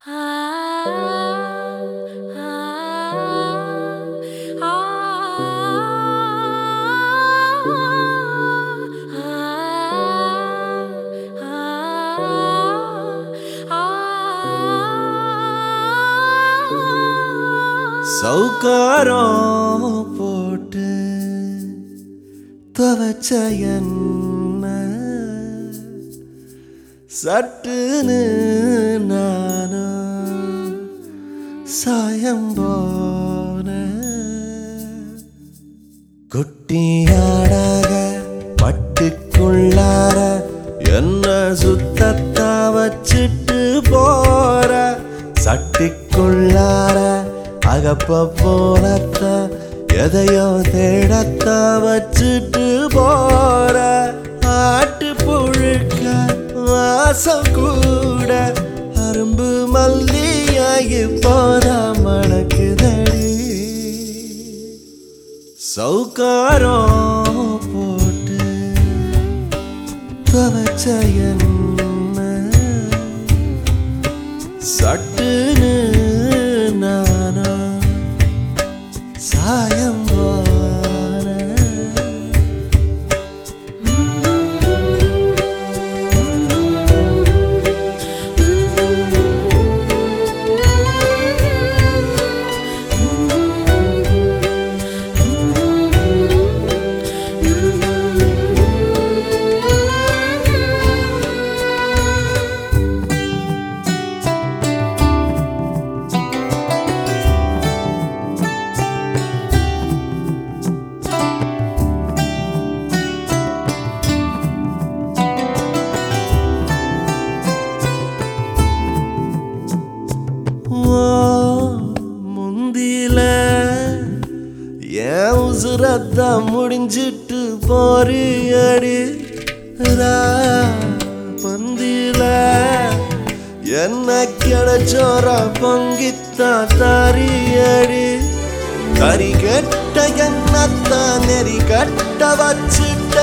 சவுக்காரம் போட்டு துவச்ச என்ன சட்டுன்னு நானும் சாயம் போன குட்டியாடாக பட்டுக்குள்ளார என்ன சுத்தத்தா வச்சிட்டு போற சட்டிக்குள்ளார அகப்ப போலத்த எதையோ தேடத்த வச்சிட்டு போற ஆட்டு புழுக்க வாசம் கூட அரும்பு மல்லியாகி போதா மணக்குதடி சவுக்காரம் போட்டு துவச்ச என்ன சட்டுன்னு நானா சாயம் போன ஓ முந்தில என் உசுரத்த முடிஞ்சிட்டு போறியடி ரா பந்தில என்ன கிடைச்சோர பொங்கித்தா தாரியடி கறி கெட்ட என்னத்த நெறி கட்ட வச்சுட்ட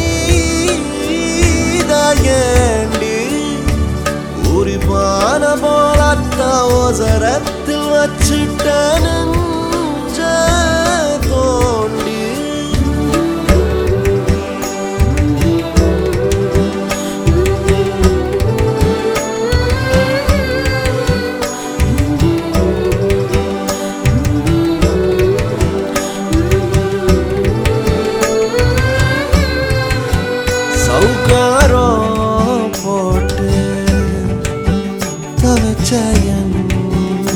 நீதாயண்டி உரிப்பான போலத்த ஓசரத்தில் வச்சுட்ட நெஞ்ச தோண்டி சவுக்காரம் போட்டு துவச்ச என்ன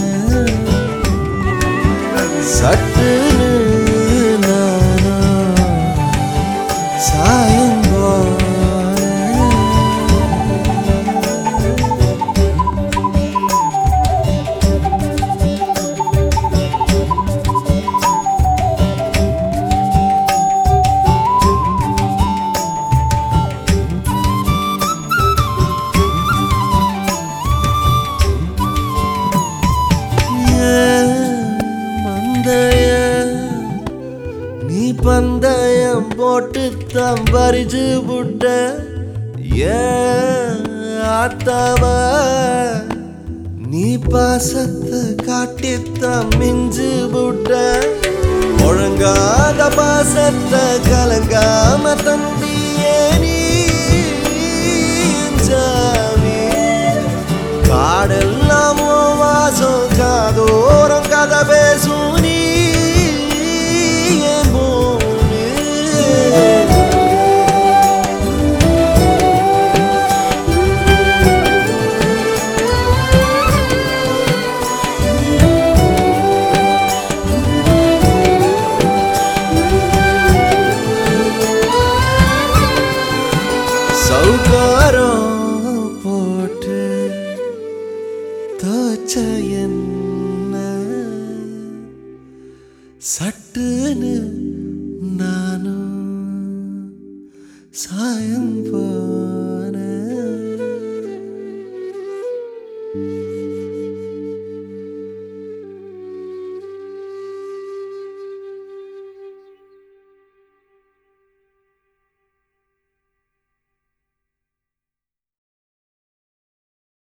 சட்டுன்னு நானா சாயம் போன மந்தைய நீ பந்தயம் போட்டு தம் பறிச்சு புட்ட ஏன் ஆத்தாவ நீ பாசத்தை காட்டித்தான் மிஞ்சு புட்ட ஒழுங்காத பாசத்தை கலங்காம தந்தியே நீ ஜாமி காடெல்லாம் உன் வாசம் காதோரம் கதை பேசும் நீ என் பூமி. சவுக்காரம் போட்டு தோச்ச என்ன சட்டுன்னு நானும் சாயம் போன